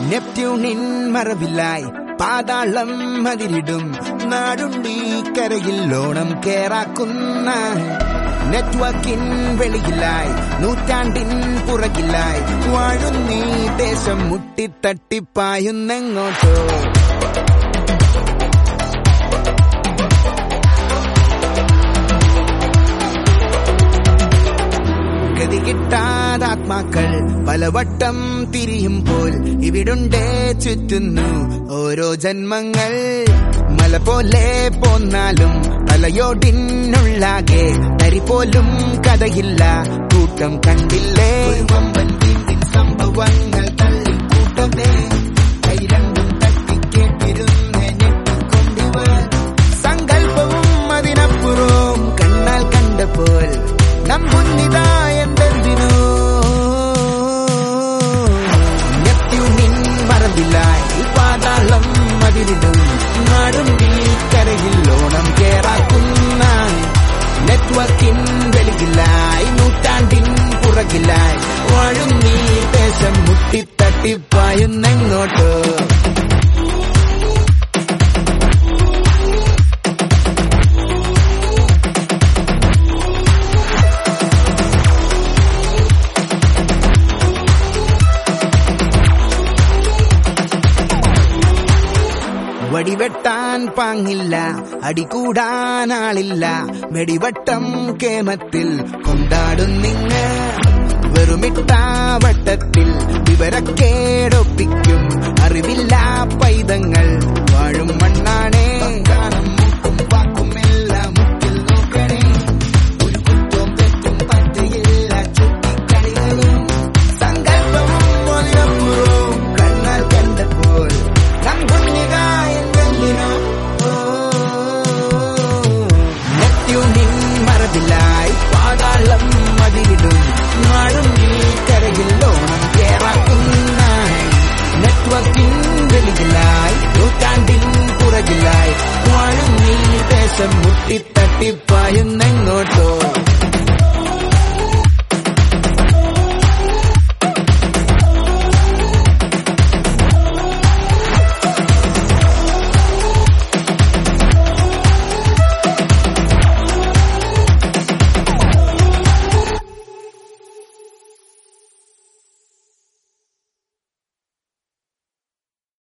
നെപ്റ്റ്യൂണിൻ മറവിലായി പാതാളം മതിരിടും നാടുണ്ടീ കരയിൽ ഓണം കേറാക്കുന്ന നെറ്റ്വർക്കിൻ വെളിയിലായി നൂറ്റാണ്ടിൻ പുറകിലായി വാഴുന്നീ ദേശം മുട്ടിത്തട്ടിപ്പായുന്നെങ്ങോട്ടോ ഗതി കിട്ടാതാത്മാക്കൾ പലവട്ടം തിരിയുമ്പോൾ ഇവിടുണ്ടേ ചുറ്റുന്നു ഓരോ ജന്മങ്ങൾ മല പോലെ പോന്നാലും തലയോടിനുള്ളാകെ തരി പോലും കഥയില്ല കൂട്ടം കണ്ടില്ലേ ഒരു വമ്പൻ വീട്ടിൻ സംഭവങ്ങൾ തള്ളിക്കൂട്ടമേ കൈ രണ്ടും തട്ടിക്കേട്ടിരുന്നേ ഞെട്ടിക്കൊണ്ടിവർ സങ്കല്പവും അതിനപ്പുറവും കണ്ണാൽ കണ്ടപ്പോൾ നമ്പുന്നിതാ എന്തെന്തിനോ നെപ്റ്റ്യൂണിൻ മറവിലായി പാതാളം മതിരിടും നാടും കരയിൽ ഓണം കേറാക്കുന്ന നെറ്റ്വർക്കിൻ വെളിയിലായി നൂറ്റാണ്ടിൻ പുറകിലായി വാഴും നീ ദേശം മുട്ടിത്തട്ടിപ്പായുന്നെങ്ങോട്ടോ വടിവെട്ടാൻ പാങ്ങില്ല അടികൂടാൻ ആളില്ല വെടിവട്ടം കേമത്തിൽ കൊണ്ടാടുന്നിങ്ങ വെറുമിട്ടാവട്ടത്തിൽ വിവരക്കേടൊപ്പിക്കും അറിവില്ല പൈതങ്ങൾ വാഴും മണ്ണാണേ കാണും മൂക്കും വാക്കും എല്ലാം മുക്കിൽ നോക്കണേ ഒരു കുറ്റവും തെറ്റും പറ്റയില്ല ചുറ്റിക്കളികളും സങ്കല്പവും ഒന്നപ്പുറവും കണ്ണാൽ കണ്ടപ്പോൾ നെറ്റ്യൂണിൻ മറവിലായി പാതാളം മതിലിടും നാടും കരയിൽ ഓണം കേറാക്കുന്ന നെറ്റ്വർക്കിൻ വെളിയിലായി നൂറ്റാണ്ടിൻ പുറകിലായി വാഴും നീ ദേശം മുട്ടിത്തട്ടിപ്പായുന്നെങ്ങോട്ടോ